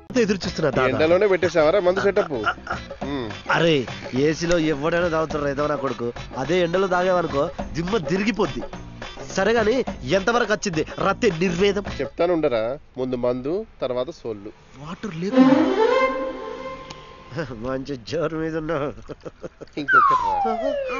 ఎదురు చూస్తున్నా దాదా ఎండలోనే పెట్టేసావరా మందు సెటప్ అరే ఏసీలో ఎవడైనా తాగుతారు రైతవ నా కొడుకు అదే ఎండలో తాగేవనుకో దిమ్మ తిరిగిపోద్ది సరే గాని ఎంతవరకు వచ్చింది రత్తే నిర్వేదం చెప్తాను ఉండరా ముందు మందు తర్వాత సోళ్ళు వాటర్ లేదు మంచి జోరు మీద ఉన్నా ఇంకొకటి రా.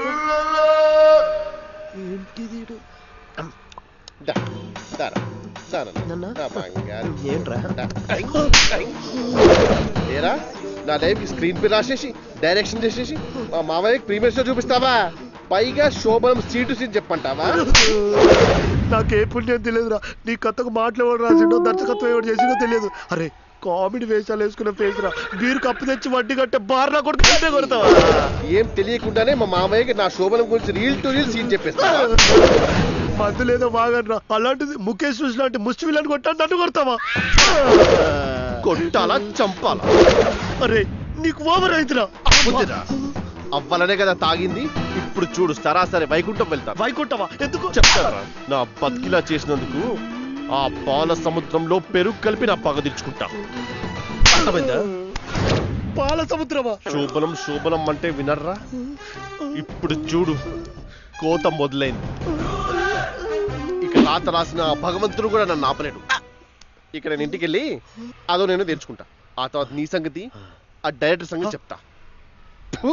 ఏంటిది ఈడు? దా, దారా, దారా. నాన్న? నా బంగారు. ఏంట్రా దా, టైం, టైం. ఏరా నా లైఫ్ స్క్రీన్ పే రాసేసి డైరెక్షన్ చేసేసి మా మామయ్యకి ప్రీమియర్ షో చూపిస్తావా పైగా శోభనం సీటు సీట్ చెప్పంటావా నాకే పుణ్యం తెలియదురా నీ కథకు మాటలు ఎవడు రాసిండో దర్శకత్వం ఎవడు చేసిండో తెలియదు అరే కామెడీ వేషాలు వేసుకున్న ఫేస్ రా మీరు కప్పు తెచ్చి వడ్డీ కట్టే బార్ నా కొడుకు కట్టే కొడతావా ఏం తెలియకుండానే మా మామయ్యకి నా శోభనం గురించి రీల్ టు రీల్ సీన్ చెప్పేస్తావా మందు లేదో బాగట్రా అలాంటిది ముఖేష్ చూసి లాంటి ముష్టి విలని కొట్టా నన్ను కొడతావా కొట్టాలా చంపాలా అరే నీకు ఓవర్ అయిందిరా బుద్ధిరా అవ్వాలనే కదా తాగింది ఇప్పుడు చూడు సరాసరి వైకుంఠం వెళ్తాను వైకుంఠవా ఎందుకు చెప్తారా నా బతికిలా చేసినందుకు ఆ పాల సముద్రంలో పెరుగు కలిపి నా పగ తీర్చుకుంటా అర్థమైందా పాల సముద్రమా శోభనం శోభనం అంటే వినర్రా ఇప్పుడు చూడు కోత మొదలైంది ఇక రాత రాసిన ఆ భగవంతుడు కూడా నన్ను ఆపలేడు ఇక నేను ఇంటికి వెళ్ళి అదో నేను తెరుచుకుంటా ఆ తర్వాత నీ సంగతి ఆ డైరెక్టర్ సంగతి చెప్తా ఫు,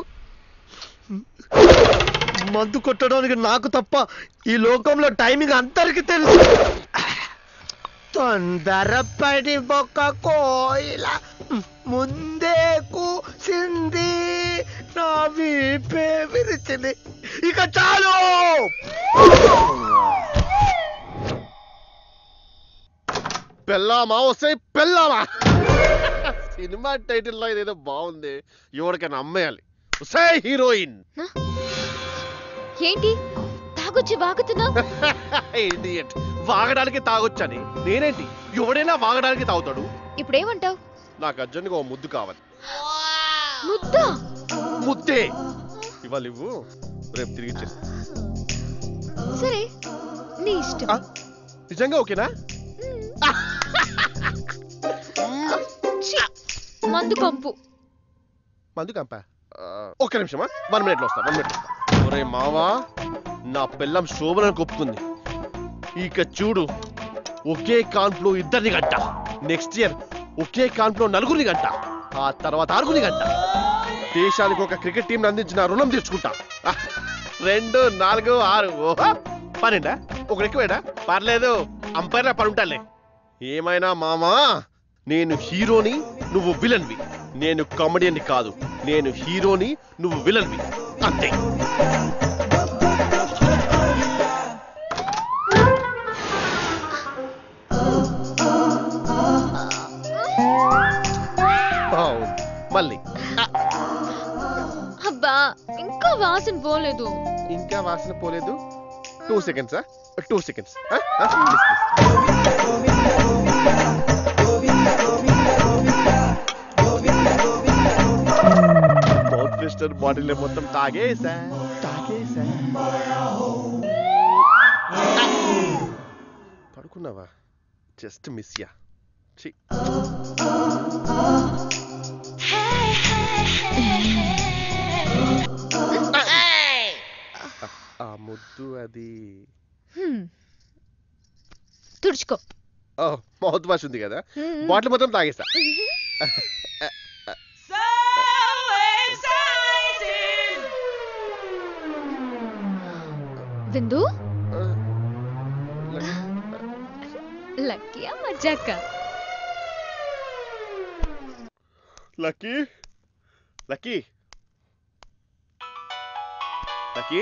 మందు కొట్టడానికి నాకు తప్ప ఈ లోకంలో టైమింగ్ అందరికి తెలుసు తొందరపడి ఒక కోయిల ముందే కూసింది నా వీపే విరిచింది ఇక చాలు పెళ్ళామా వస్తే పెళ్ళామా సినిమా టైటిల్లో ఇదేదో బాగుంది ఎవరికైనా అమ్మేయాలి వస్తే హీరోయిన్ ఏంటి తాగొచ్చి వాగుతున్నావు ఇడియట్ వాగడానికి తాగొచ్చని నేనేంటి ఎవడైనా వాగడానికి తాగుతాడు ఇప్పుడేమంటావు నాకు అర్జెంట్గా ఓ ముద్దు కావాలి ముద్దా ముద్దే ఇవాళ ఇవ్వు రేపు తిరిగి ఇచ్చేస్తా సరే నీ ఇష్టం ఆ, నిజంగా ఓకేనా ఛీ! మందు కంపు మందు కంప ఒక్క నిమిషమా వన్ మినిట్ లో వస్తా వన్ మినిట్ ఒరే మావా నా పిల్లం శోభనకు ఒప్పుకుంది ఇక చూడు ఒకే కాన్ఫ్లో ఇద్దరిని గంట నెక్స్ట్ ఇయర్ ఒకే కాన్ఫ్లో నలుగురిని గంట ఆ తర్వాత ఆరుగురిని గంట దేశానికి ఒక క్రికెట్ టీం అందించిన రుణం తీర్చుకుంటా ఆ, రెండు నాలుగు ఆరు ఓహో పన్నెండా ఒకటి ఎక్కువేడా పర్లేదు అంపైర్లా పడుంటాలే ఏమైనా మామా నేను హీరోని నువ్వు విలన్వి నేను కామెడియన్ని కాదు నేను హీరోని నువ్వు విలన్వి అంతే అవును. మళ్ళీ ఆ, అబ్బా ఇంకా వాసన పోలేదు ఇంకా వాసన పోలేదు two seconds two seconds mouth twister bottle మొత్తం తాగేసా తాగేసా పడుకున్నావా జస్ట్ మిస్ యా ఛీ. ఆ ముద్దు అది హ్మ్. తుడుచుకో ఓ మౌత్ వాష్ ఉంది కదా హ్మ్. బాటిల్ మొత్తం తాగేసా విందు ఆ, లక్కీయా మజాక లక్కీ లక్కీ లక్కీ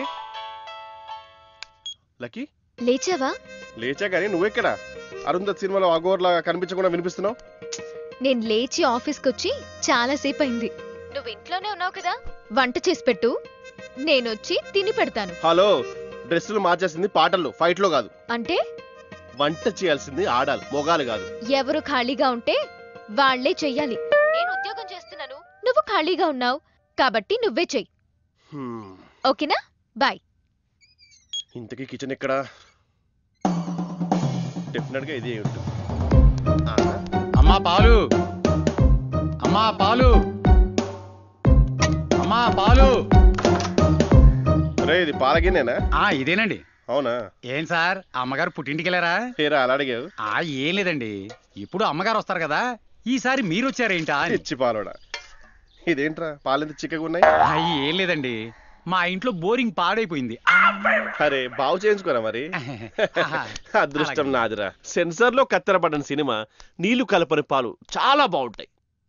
లక్కీ లేచావా లేచా కానీ నువ్వెక్కడ అరుంధత్ సినిమాలో అగోర్లా కనిపించకుండా వినిపిస్తున్నావు నేను లేచి ఆఫీస్కి వచ్చి చాలా సేపు అయింది నువ్వు ఇంట్లోనే ఉన్నావు కదా వంట చేసి పెట్టు నేను వచ్చి తిని పెడతాను హలో డ్రెస్సులు మార్చేసింది పాటల్లో ఫైట్ లో కాదు అంటే వంట చేయాల్సింది ఆడాలి మొగాలు కాదు ఎవరు ఖాళీగా ఉంటే వాళ్లే చెయ్యాలి నేను ఉద్యోగం చేస్తున్నాను నువ్వు ఖాళీగా ఉన్నావు కాబట్టి నువ్వే చెయ్యి హ్మ్. ఓకేనా బాయ్ ఇంతకీ కిచెన్ ఎక్కడ డెఫినెట్ గా ఇదే అయి ఉంటుంది ఆ, అమ్మా పాలు అమ్మా పాలు అమ్మా పాలు రే ఇది పాలగినేనా ఆ ఇదేనండి అవునా ఏం సార్ అమ్మగారు పుట్టింటికి వెళ్ళారా హేరా అలా అడిగావు ఆ ఏం లేదండి ఇప్పుడు అమ్మగారు వస్తారు కదా ఈసారి మీరు వచ్చారేంటా అని ఇచ్చి పాలోడా ఇదేంట్రా పాలెంత చిక్కగా ఉన్నాయి ఆ, ఏం లేదండి మా ఇంట్లో బోరింగ్ పాడైపోయింది అరే బాగు చేయించుకోరా మరి అదృష్టం నాదిరా సెన్సార్ లో కత్తెరపడిన సినిమా నీళ్లు కలపని పాలు చాలా బాగుంటాయి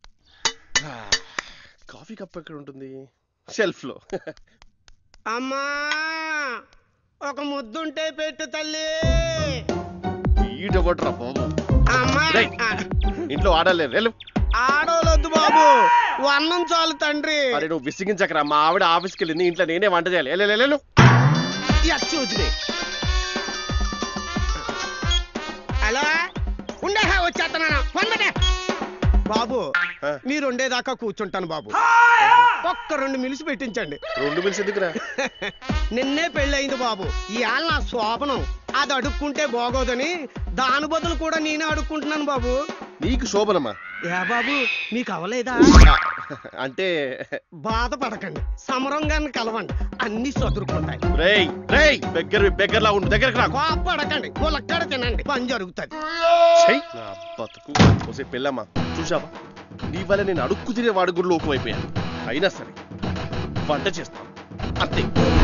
కాఫీ కప్ ఎక్కడ ఉంటుంది షెల్ఫ్ లో అమ్మా ఒక ముద్దుంటే పెట్టు తల్లి ఈట కొట్టరా బాబు అమ్మా రేయ్. ఇంట్లో ఆడలేదు వెళ్ళు ఆడోలొద్దు బాబు వన్నం చాలు తండ్రి అరే నువ్వు విసిగించకరా మా ఆవిడ ఆఫీస్కి వెళ్ళింది ఇంట్లో నేనే వంట చేయాలి వెళ్ళు, వెళ్ళు, వెళ్ళు. చూసినే హలో ఉండే వచ్చేస్తున్నాను వందనే బాబు ఆ. మీరు ఉండేదాకా కూర్చుంటాను బాబు ఒక్క రెండు మిలిసి పెట్టించండి రెండు మిల్స్ ఎందుకురా నిన్నే పెళ్ళయింది బాబు ఇవాళ నా శోభనం అది అడుక్కుంటే బాగోదని దాని బదులు కూడా నేనే అడుక్కుంటున్నాను బాబు నీకు శోభనమ్మా ఏ బాబు మీకు అవలేదా అంటే బాధపడకండి సమరంగాన్ని కలవండి అన్ని సదురుకుంటాయి రేయ్ రేయ్ బెగ్గర బెగ్గరలా ఉండు దగ్గరకు రా కోపడకండి ములక్కడ తినండి పని జరుగుతుంది చెయ్ నా బతుకు ఓసే పెళ్ళమ్మా చూసావా నీ వల్ల నేను అడుక్కు తినే వాడి గుడిలో లోకమైపోయాను అయినా సరే వంట చేస్తాను అంతే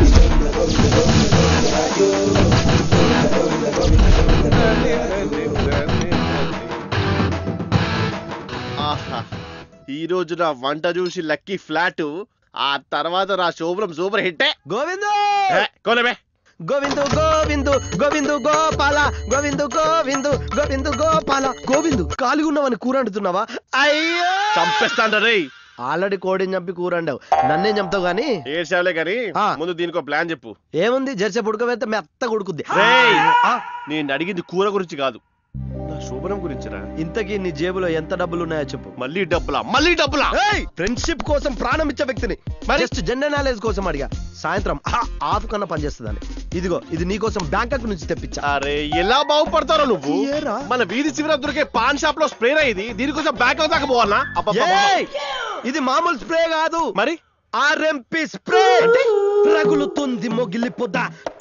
ఆహా ఈ రోజు నా వంట చూసి లక్కీ ఫ్లాట్ ఆ తర్వాత నా శోభనం సూపర్ హిట్టే గోవిందు కోలేబే గోవిందు గోవిందు గోవిందు గోపాల గోవిందు గోవిందు గోవిందు గోపాల గోవిందు ఖాళీగా ఉన్నావని కూర అంటున్నావా అయ్యో చంపేస్తాండ్రా రేయ్ ఆల్రెడీ కోడిని చంపి కూర అండావు నన్నేం చంపుతావు గానీ ఏడ్చావులే కానీ ఆ. ముందు దీనికి ప్లాన్ చెప్పు ఏముంది జెర్సే పుడకవేస్తే మెత్త కొడుకుద్ది రేయ్! ఆ, నేను అడిగింది కూర గురించి కాదు నా శోభనం గురించిరా ఇంతకీ నీ జేబులో ఎంత డబ్బులు ఉన్నాయో చెప్పు మళ్ళీ డబ్బులా మళ్ళీ డబ్బులా ఫ్రెండ్షిప్ కోసం ప్రాణం ఇచ్చే వ్యక్తిని జస్ట్ జెండర్ నాలెడ్జ్ కోసం అడిగా సాయంత్రం ఆఫ్ కన్నా పనిచేస్తుందని ఇదిగో ఇది నీకోసం బ్యాంకాక్ నుంచి తెప్పించా అరే ఎలా బాగుపడతారో నువ్వు ఏరా? మన వీధి చివర దొరికే పాన్ షాప్ లో స్ప్రే ఇది దీనికోసం బ్యాక్ దాకా పోవాలనా అబ్బబ్బబ్బ. ఏయ్! ఇది మామూలు స్ప్రే కాదు మరి ఆర్ఎంపి స్ప్రే రగులుతుంది మొగిలి పొద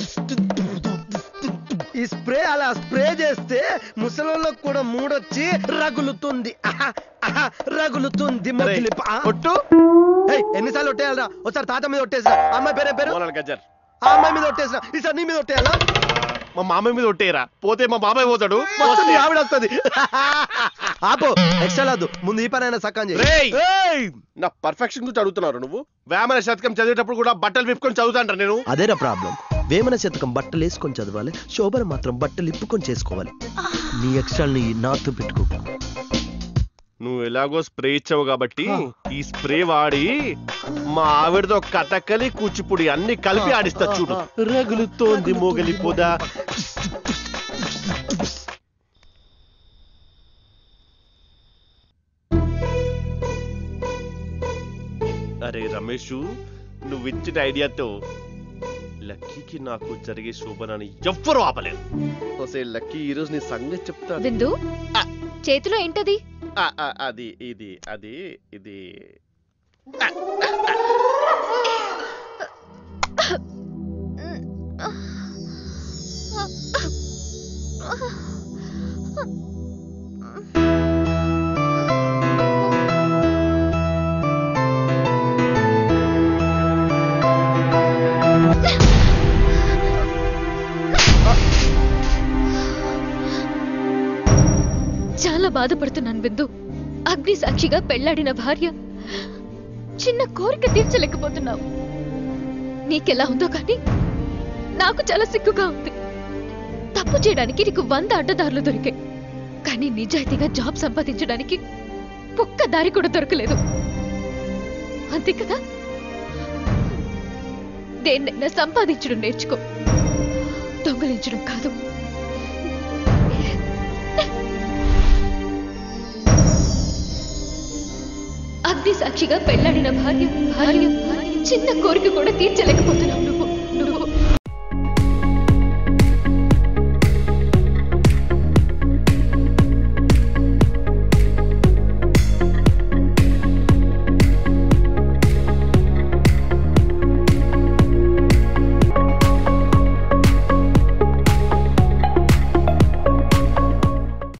ఈ స్ప్రే అలా స్ప్రే చేస్తే ముసలోళ్ళకు కూడా మూడొచ్చి రగులుతుంది ఆహా, ఆహా, రగులుతుంది మొగిలి పొ- ఆ. కొట్టు ఏయ్, ఎన్నిసార్లు ఒట్టేయాలరా ఒకసారి తాత మీద ఒట్టేసిన అమ్మాయి పేరే పేరు మోనాల్ గజ్జర్ ఆ అమ్మాయి మీద ఒట్టేసిన ఈసారి నీ మీద ఒట్టేయాలా మా మామయ్య మీద ఒట్టేయరా పోతే మా బాబాయ్ పోతాడు మొత్తం నీ ఆవిడ వస్తుంది ఆపో ఎక్స్ట్రా లాదు ముందు ఈ పనైనా సక్కం చేయి రేయ్! ఏయ్! నా పర్ఫెక్షన్ గురించి అడుగుతున్నారు నువ్వు వేమన శతకం చదివేటప్పుడు కూడా బట్టలు విప్పుకొని చదువుతాంటారు నేను అదేరా ప్రాబ్లం వేమన శతకం బట్టలు వేసుకొని చదవాలి శోభన మాత్రం బట్టలు ఇప్పుకొని చేసుకోవాలి నీ ఎక్స్ట్రాల్ని నాతో పెట్టుకో నువ్వు ఎలాగో స్ప్రే ఇచ్చావు కాబట్టి ఈ స్ప్రే వాడి మా ఆవిడతో కథకలి కూచిపూడి అన్ని కలిపి ఆడిస్తా చూడు రగులుతోంది మోగలి పొద అరే రమేష్ నువ్వు ఇచ్చిన ఐడియాతో లక్కీకి నాకు జరిగే శోభనాన్ని ఎవ్వరూ ఆపలేదు ఒసే లక్కీ ఈరోజు నీ సంగతి చెప్తాను బిందు చేతిలో ఏంటది ఆ, ఆ, అది ఇది అది ఇది చాలా బాధపడుతున్నాను బిందు అగ్ని సాక్షిగా పెళ్లాడిన భార్య చిన్న కోరిక తీర్చలేకపోతున్నావు నీకెలా ఉందో కానీ నాకు చాలా సిగ్గుగా ఉంది తప్పు చేయడానికి నీకు వంద అడ్డదారులు దొరికాయి కానీ నిజాయితీగా జాబ్ సంపాదించడానికి ఒక్క దారి కూడా దొరకలేదు అంతే కదా దేన్నైనా సంపాదించడం నేర్చుకో దొంగలించడం కాదు అగ్ని సాక్షిగా పెళ్లాడిన భార్య భార్య చిన్న కోరిక కూడా తీర్చలేకపోతున్నాను